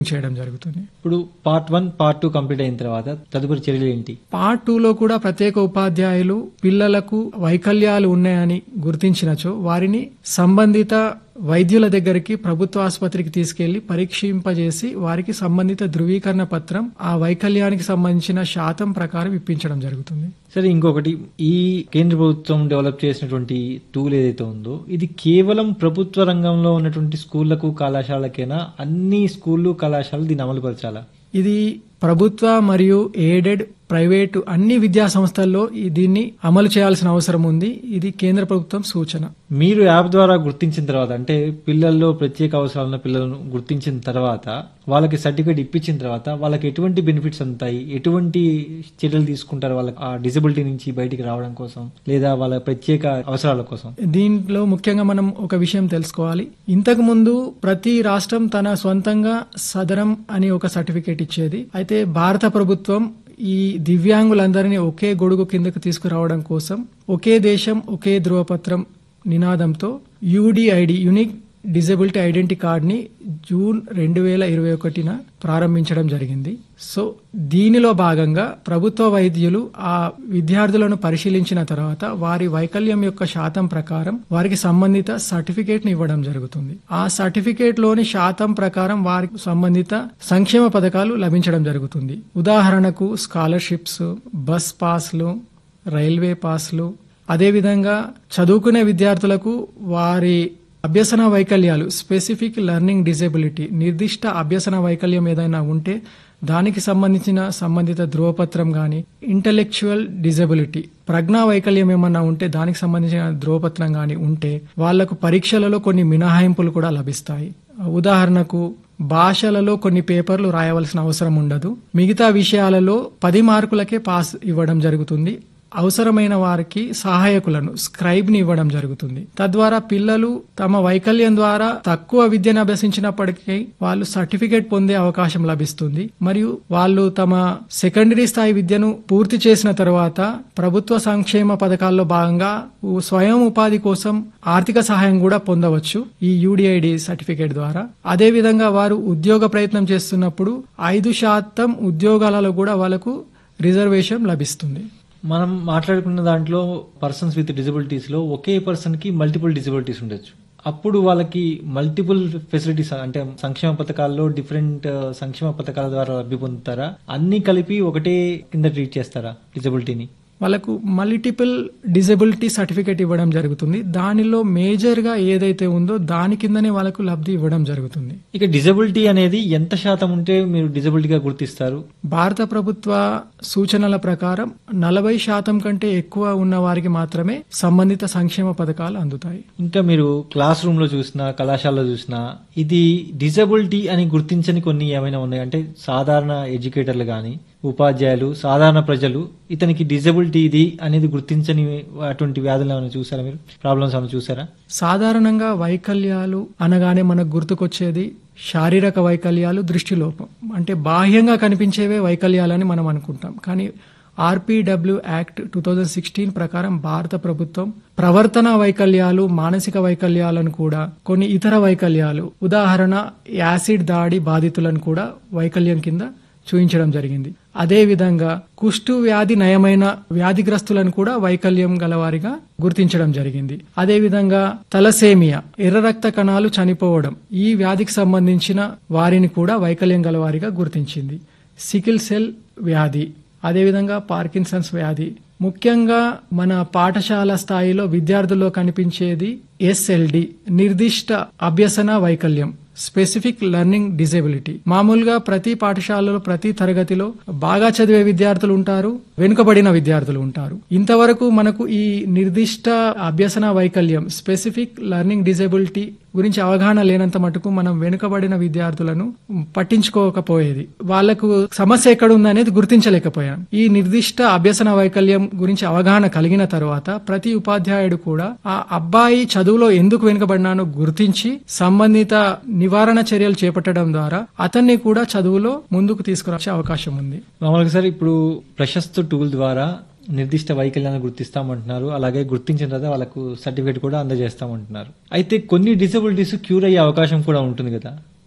చేయడం జరుగుతుంది ఇప్పుడు part one part two complete అయిన తర్వాత తదుపరి చర్యలు ఏంటి పార్ట్ టూలో కూడా ప్రత్యేక ఉపాధ్యాయులు పిల్లలకు వైకల్యాలు ఉన్నాయని గుర్తించినచో వారిని సంబంధిత వైద్యుల దగ్గరికి ప్రభుత్వ ఆసుపత్రికి తీసుకెళ్లి పరీక్షింపజేసి వారికి సంబంధిత ధృవీకరణ పత్రం ఆ వైకల్యానికి సంబంధించిన శాతం ప్రకారం ఇప్పించడం జరుగుతుంది సరే ఇంకొకటి ఈ కేంద్ర ప్రభుత్వం డెవలప్ చేసినటువంటి టూల్ ఏదైతే ఉందో ఇది కేవలం ప్రభుత్వ రంగంలో ఉన్నటువంటి స్కూళ్లకు కళాశాలకైనా అన్ని స్కూళ్ళు కళాశాలలు దీన్ని అమలుపరచాలా ఇది ప్రభుత్వ మరియు ఎయిడెడ్ ప్రైవేటు అన్ని విద్యా సంస్థల్లో ఈ దీన్ని అమలు చేయాల్సిన అవసరం ఉంది ఇది కేంద్ర ప్రభుత్వం సూచన మీరు యాప్ ద్వారా గుర్తించిన తర్వాత అంటే పిల్లల్లో ప్రత్యేక అవసరాలున్న పిల్లలను గుర్తించిన తర్వాత వాళ్ళకి సర్టిఫికేట్ ఇప్పించిన తర్వాత వాళ్ళకి ఎటువంటి బెనిఫిట్స్ అందుతాయి ఎటువంటి చర్యలు తీసుకుంటారు వాళ్ళకి ఆ డిసబిలిటీ నుంచి బయటికి రావడం కోసం లేదా వాళ్ళ ప్రత్యేక అవసరాల కోసం దీంట్లో ముఖ్యంగా మనం ఒక విషయం తెలుసుకోవాలి ఇంతకు ముందు ప్రతి రాష్ట్రం తన సొంతంగా సదరం అని ఒక సర్టిఫికేట్ ఇచ్చేది అయితే భారత ప్రభుత్వం ఈ దివ్యాంగులందరినీ ఒకే గొడుగు కిందకు తీసుకురావడం కోసం ఒకే దేశం ఒకే ధృవపత్రం నినాదంతో యూడిఐడి యూనిక్ డిజబిలిటీ ఐడెంటిటీ కార్డ్ని జూన్ రెండు వేల ఇరవై ఒకటిన ప్రారంభించడం జరిగింది సో దీనిలో భాగంగా ప్రభుత్వ వైద్యులు ఆ విద్యార్థులను పరిశీలించిన తర్వాత వారి వైకల్యం యొక్క శాతం ప్రకారం వారికి సంబంధిత సర్టిఫికేట్ ని ఇవ్వడం జరుగుతుంది ఆ సర్టిఫికేట్ లోని శాతం ప్రకారం వారికి సంబంధిత సంక్షేమ పథకాలు లభించడం జరుగుతుంది ఉదాహరణకు స్కాలర్షిప్స్ బస్ పాస్లు రైల్వే పాస్లు అదేవిధంగా చదువుకునే విద్యార్థులకు వారి అభ్యసన వైకల్యాలు స్పెసిఫిక్ లెర్నింగ్ డిజేబిలిటీ నిర్దిష్ట అభ్యసన వైకల్యం ఏదైనా ఉంటే దానికి సంబంధించిన సంబంధిత ధృవపత్రం గాని ఇంటలెక్చువల్ డిజబిలిటీ ప్రజ్ఞా వైకల్యం ఏమన్నా ఉంటే దానికి సంబంధించిన ధృవపత్రం గాని ఉంటే వాళ్లకు పరీక్షలలో కొన్ని మినహాయింపులు కూడా లభిస్తాయి ఉదాహరణకు భాషలలో కొన్ని పేపర్లు రాయవలసిన అవసరం ఉండదు మిగతా విషయాలలో పది మార్కులకే పాస్ ఇవ్వడం జరుగుతుంది అవసరమైన వారికి సహాయకులను స్క్రైబ్ ని ఇవ్వడం జరుగుతుంది తద్వారా పిల్లలు తమ వైకల్యం ద్వారా తక్కువ విద్యను అభ్యసించినప్పటికీ వాళ్ళు సర్టిఫికేట్ పొందే అవకాశం లభిస్తుంది మరియు వాళ్ళు తమ సెకండరీ స్థాయి విద్యను పూర్తి చేసిన తర్వాత ప్రభుత్వ సంక్షేమ పథకాల్లో భాగంగా ఉ- స్వయం ఉపాధి కోసం ఆర్థిక సహాయం కూడా పొందవచ్చు ఈ యూడిఐడి సర్టిఫికేట్ ద్వారా అదే విధంగా వారు ఉద్యోగ ప్రయత్నం చేస్తున్నప్పుడు ఐదు శాతం ఉద్యోగాలలో కూడా వాళ్ళకు రిజర్వేషన్ లభిస్తుంది మనం మాట్లాడుకున్న దాంట్లో పర్సన్స్ విత్ డిజబిలిటీస్ లో ఒకే పర్సన్ కి మల్టిపుల్ డిజబిలిటీస్ ఉండొచ్చు అప్పుడు వాళ్ళకి మల్టిపుల్ ఫెసిలిటీస్ అంటే సంక్షేమ పథకాల్లో డిఫరెంట్ సంక్షేమ పథకాల ద్వారా లబ్ధి పొందుతారా అన్ని కలిపి ఒకటే కింద ట్రీట్ చేస్తారా డిజబిలిటీని వాళ్ళకు మల్టిపుల్ డిజబిలిటీ సర్టిఫికేట్ ఇవ్వడం జరుగుతుంది దానిలో మేజర్ గా ఏదైతే ఉందో దాని కిందనే వాళ్ళకు లబ్ధి ఇవ్వడం జరుగుతుంది ఇక డిజబిలిటీ అనేది ఎంత శాతం ఉంటే మీరు డిజబిలిటీగా గుర్తిస్తారు భారత ప్రభుత్వ సూచనల ప్రకారం నలభై శాతం కంటే ఎక్కువ ఉన్న వారికి మాత్రమే సంబంధిత సంక్షేమ పథకాలు అందుతాయి ఇంకా మీరు క్లాస్ రూమ్ లో చూసినా కళాశాలలో చూసినా ఇది డిజబిలిటీ అని గుర్తించని కొన్ని ఏమైనా ఉన్నాయి అంటే సాధారణ ఎడ్యుకేటర్లు కానీ ఉపాధ్యాయులు సాధారణ ప్రజలు ఇతనికి డిజబిలిటీ ఇది అనేది గుర్తించని అటువంటి వ్యాధులు ఏమైనా చూసారా మీరు ప్రాబ్లమ్స్ ఏమైనా చూసారా సాధారణంగా వైకల్యాలు అనగానే మనకు గుర్తుకొచ్చేది శారీరక వైకల్యాలు దృష్టిలోపం అంటే బాహ్యంగా కనిపించేవే వైకల్యాలని మనం అనుకుంటాం కానీ RPWD act two thousand sixteen ప్రకారం భారత ప్రభుత్వం ప్రవర్తన వైకల్యాలు మానసిక వైకల్యాలను కూడా కొన్ని ఇతర వైకల్యాలు ఉదాహరణ యాసిడ్ దాడి బాధితులను కూడా వైకల్యం కింద చూపించడం జరిగింది అదే విధంగా కుష్టు వ్యాధి నయమైన వ్యాధిగ్రస్తులను కూడా వైకల్యం గలవారిగా గుర్తించడం జరిగింది అదే విధంగా తలసేమియా ఎర్ర రక్త కణాలు చనిపోవడం ఈ వ్యాధికి సంబంధించిన వారిని కూడా వైకల్యం గలవారిగా గుర్తించింది సికిల్ సెల్ వ్యాధి అదేవిధంగా పార్కిన్సన్స్ వ్యాధి ముఖ్యంగా మన పాఠశాల స్థాయిలో విద్యార్థుల్లో కనిపించేది ఎస్ఎల్డి నిర్దిష్ట అభ్యసన వైకల్యం స్పెసిఫిక్ లెర్నింగ్ డిజేబిలిటీ మామూలుగా ప్రతి పాఠశాలలో ప్రతి తరగతిలో బాగా చదివే విద్యార్థులు ఉంటారు వెనుకబడిన విద్యార్థులు ఉంటారు ఇంతవరకు మనకు ఈ నిర్దిష్ట అభ్యసన వైకల్యం స్పెసిఫిక్ లెర్నింగ్ డిజేబిలిటీ గురించి అవగాహన లేనంత మటుకు మనం వెనుకబడిన విద్యార్థులను పట్టించుకోకపోయేది వాళ్లకు సమస్య ఎక్కడ ఉందనేది గుర్తించలేకపోయాం ఈ నిర్దిష్ట అభ్యసన వైకల్యం గురించి అవగాహన కలిగిన తర్వాత ప్రతి ఉపాధ్యాయుడు కూడా ఆ అబ్బాయి చదువులో ఎందుకు వెనుకబడినానో గుర్తించి సంబంధిత నివారణ చర్యలు చేపట్టడం ద్వారా అతన్ని కూడా చదువులో ముందుకు తీసుకురాచే అవకాశం ఉంది మామూలుగా సార్ ఇప్పుడు ప్రశస్త టూల్ ద్వారా నిర్దిష్ట వైకల్యాన్ని గుర్తిస్తామంటున్నారు అలాగే గుర్తించిన తర్వాత వాళ్ళకు సర్టిఫికేట్ కూడా అందజేస్తామంటున్నారు అయితే కొన్ని డిసబిలిటీస్ క్యూర్ అయ్యే అవకాశం కూడా ఉంటుంది కదా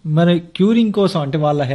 మరి క్యూరింగ్ కోసం అంటే వాళ్ళ